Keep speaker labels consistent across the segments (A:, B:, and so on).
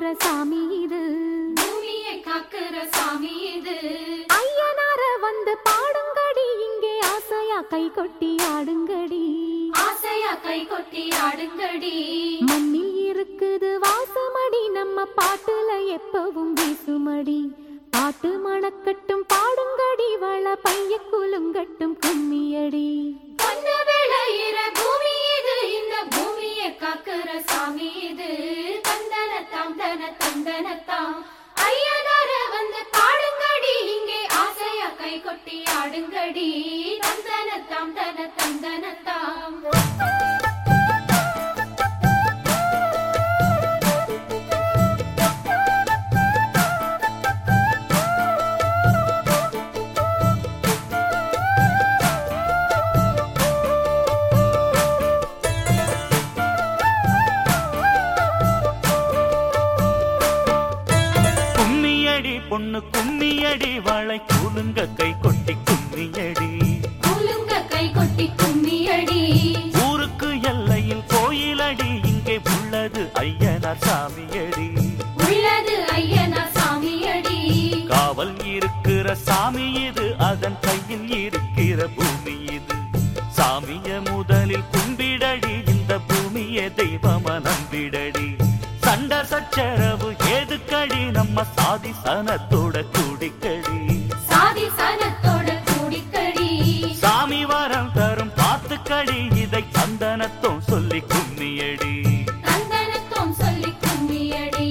A: சாமி இது
B: பூமியை காக்கிற சாமி இது
A: ஐயனார வந்து பாடுங்கடி இங்கே ஆசையா கை கொட்டி ஆடுங்கடி
B: ஆசையா கை கொட்டி ஆடுங்கடி
A: மண்ணில் இருக்குது வாசமடி நம்ம பாட்டுல எப்பவும் வீசுமடி பாட்டு மணக்கட்டும் பாடுங்கடி வள பைய குலுங்கட்டும் கும்மியடி
B: பொண்ணு விளையிற பூமி இது இந்த பூமியை காக்கிற சாமி இது தந்தனத்தாம் தன தந்தனத்தாம் ஐயனார வந்து பாடுங்கடி இங்கே ஆசையா கை கொட்டி ஆடுங்கடி தந்தனத்தாம் தன தந்தனத்தாம்
C: கும்மியடி பொண்ணு கும்மியடி வளை கூலுங்க கை கொட்டி கும்மியடி
B: குலுங்க கை கொட்டி கும்மியடி
C: ஊருக்கு எல்லையில் கோயிலடி இங்கே உள்ளது ஐயனார் சாமியடி
B: உள்ளது ஐயனா சாமியடி
C: காவல் இருக்கிற சாமி இது அதன் கையில் இருக்கிற பூமி இது சாமிய முதலில் கும்பிடடி இந்த பூமியை தெய்வம நம்பிடடி சண்ட சச்சரவு ஏதுக்கடி நம்ம சாதி சனத்தோட கூடிக்கடி
B: சாதி சனத்தோட கூடிக்கடி
C: சாமி வரம் தரும் பாத்துக்கடி இதை சந்தனத்தும் சொல்லி கும்மியடி
B: தந்தனத்தும் சொல்லி கும்மியடி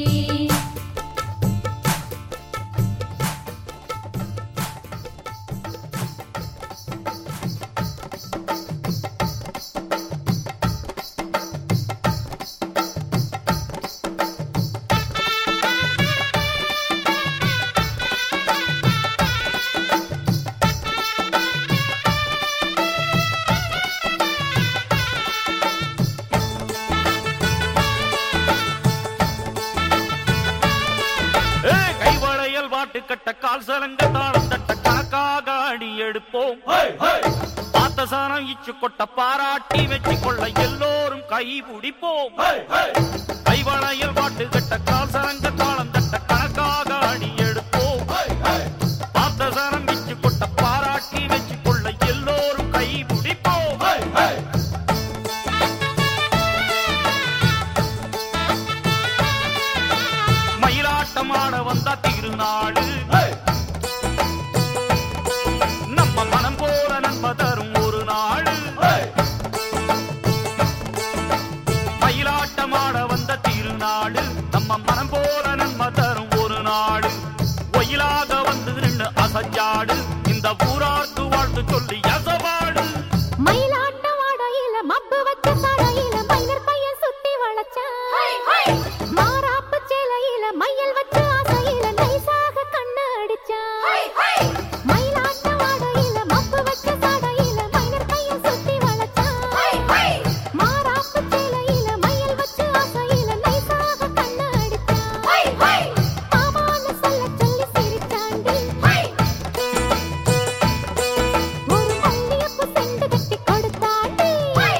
C: ஏய், கைவளையல் வாட்டு கட்ட கால் சலங்க தாளம் தட்ட கணக்காக அடி எடுப்போம் பார்த்த சாணம் இச்சு கொட்ட பாராட்டி வெற்றி கொள்ள எல்லோரும் கை பிடிப்போம் கைவளையல் வாட்டு கட்ட கால் சலங்க தாளம் தட்ட கணக்காக அடி எடுப்போம் பார்த்த சாணம் இச்சு கொட்ட பாராட்டி வெற்றி கொள்ள எல்லோரும் கை பிடிப்போம் மயிலாட்டமாட வந்தா திருநாடு நம்ம மனம் போல நன்மை தரும் ஒரு நாடு மயிலாட்டமாட வந்த திருநாடு நம்ம மனம் போல நன்மை தரும் ஒரு நாடு ஒயிலாக வந்து நின்று அசஞ்சாடு இந்த ஊரார்க்கு வாழ்த்து சொல்லி அசவாடு
A: மயிலாட்டம் ஆடையில மப்பு வச்ச சடையில மயிலர் பையன் சுத்தி வளைச்சான் மாறாப்பு சேலையில மையல் வச்சு ஆசையில நைசாக கண்ணு அடிச்சான் மயிலாட்டம் ஆடையில மப்பு வச்ச சடையில மயிலர் பையன் சுத்தி வளைச்சான் மாறாப்பு சேலையில மையல் வச்சு ஆசையில நைசாக கண்ணு அடிச்சான் மாமான்னு சொல்ல சொல்லி சிரிச்சாண்டி ஒரு மல்லியப்பூ செண்டு கட்டி கொடுத்தாண்டி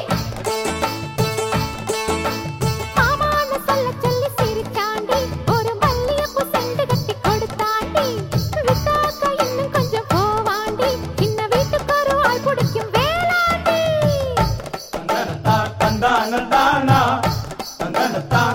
A: மாமான்னு சொல்ல சொல்லி சிரிச்சாண்டி ஒரு மல்லியப்பூ செண்டு கட்டி கொடுத்தாண்டி விட்டாக்க இன்னும் கொஞ்சம் போவாண்டி சின்ன வீட்டுக்கு ஒரு ஆள் பிடிக்கும் வேளாண்டி
D: தந்தனத்தா தந்தானந்தானா தந்தனத்தா